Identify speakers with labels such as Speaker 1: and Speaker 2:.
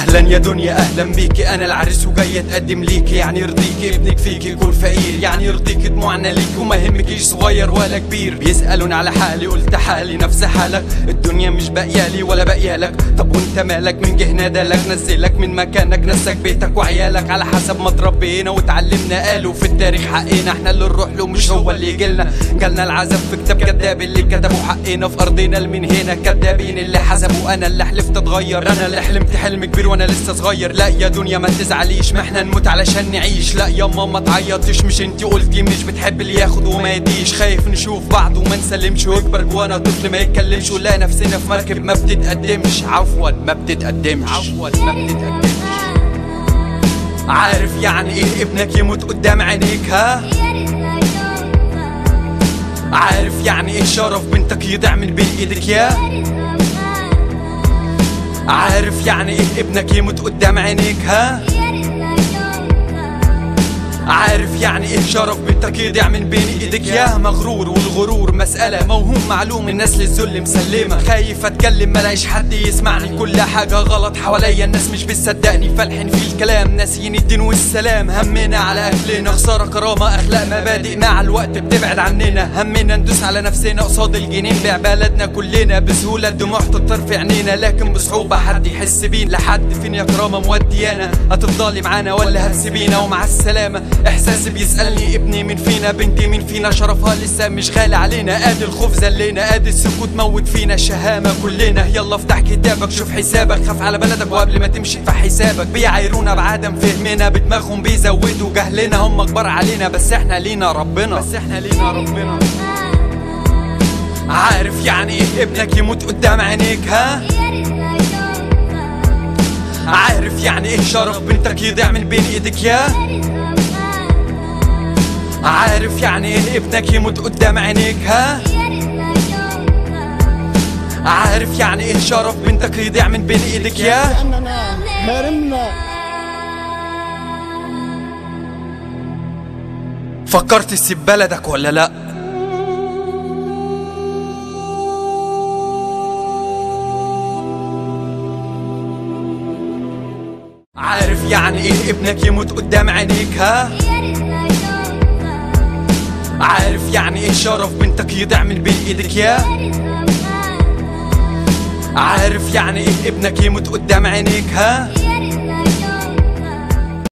Speaker 1: اهلا يا دنيا اهلا بيكي انا العريس وجاي اتقدم ليكي يعني يرضيكي ابنك فيكي يكون فقير يعني يرضيكي دموعنا ليكي وما يهمكيش صغير ولا كبير بيسالون على حالي قلت حالي نفس حالك الدنيا مش باقيالي ولا باقيالك طب وانت مالك من جه نادالك نزلك من مكانك نسك بيتك وعيالك على حسب ما تربينا وتعلمنا قالوا في التاريخ حقنا احنا اللي نروح له مش هو اللي يجيلنا جالنا العذاب في كتاب كداب اللي كتبوا حقنا في ارضنا اللي من هنا كدابين اللي حسبوا انا اللي حلفت اتغير انا اللي حلمت حلم كبير وانا لسه صغير لا يا دنيا ما تزعليش ما احنا نموت علشان نعيش لا يا ماما تعيطيش مش انتي قلتي مش بتحب اللي ياخد وما يديش خايف نشوف بعض وما نسلمش ويكبر جوانا طفل ما يتكلمش ولا نفسنا في مركب ما بتتقدمش عفوا ما بتتقدمش عفوا ما بتتقدمش عارف يعني ايه ابنك يموت قدام عينيك ها عارف يعني ايه شرف بنتك يضيع من بين ايدك يا عارف يعني ايه ابنك يموت قدام عينيك ها عارف يعني ايه شرف بنتك يضيع من بين ايدك يا مغرور والغرور مسألة موهوم معلوم الناس للذل مسلمة خايف اتكلم ملاقيش حد يسمعني كل حاجة غلط حواليا الناس مش بتصدقني فالحين في الكلام ناسيين الدين والسلام همنا على اهلنا خسارة كرامة اخلاق مبادئ مع الوقت بتبعد عننا همنا ندوس على نفسنا قصاد الجنين بيع بلدنا كلنا بسهولة الدموع تطر في عينينا لكن بصعوبة حد يحس بينا لحد فين يا كرامة موديانا هتفضلي معانا ولا هتسيبينا ومع السلامة احساسي بيسألني ابني من فينا بنتي من فينا شرفها لسه مش غالي علينا ادي الخوف زلينا ادي السكوت موت فينا الشهامة كلنا يلا افتح كتابك شوف حسابك خاف على بلدك وقبل ما تمشي في حسابك بيعايرونا بعدم فهمنا بدماغهم بيزودوا جهلنا هم كبار علينا بس احنا لينا ربنا بس احنا لينا ربنا عارف يعني ايه ابنك يموت قدام عينيك ها عارف يعني ايه شرف بنتك يضيع من بين ايدك يا عارف يعني ايه ابنك يموت قدام عينيك ها عارف يعني ايه شرف بنتك يضيع من بين ايدك يا
Speaker 2: لأننا هرمنا
Speaker 1: فكرت تسيب بلدك ولا لا عارف يعني ايه ابنك يموت قدام عينيك ها عارف يعني ايه شرف بنتك يضيع من بين ايدك يا عارف يعني ايه ابنك يموت قدام عينيك ها